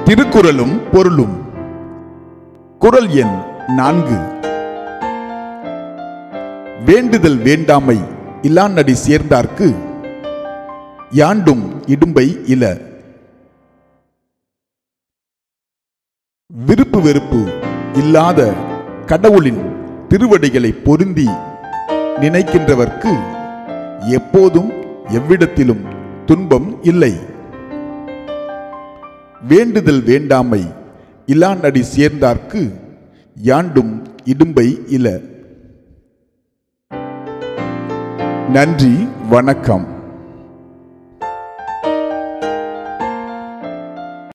திருக்குறளும் பொருளும் குறள் எண் நான்கு வேண்டுதல் வேண்டாமை இல்லானடி சேர்ந்தார்க்கு யாண்டும் இடும்பை இல விருப்பு வெறுப்பு இல்லாத கடவுளின் திருவடிகளை பொருந்தி நினைக்கின்றவர்க்கு எப்போதும் எவ்விடத்திலும் துன்பம் இல்லை வேண்டுதல் வேண்டாமை இலானடி சேர்ந்தார்க்கு யாண்டும் இடும்பை இல நன்றி வணக்கம்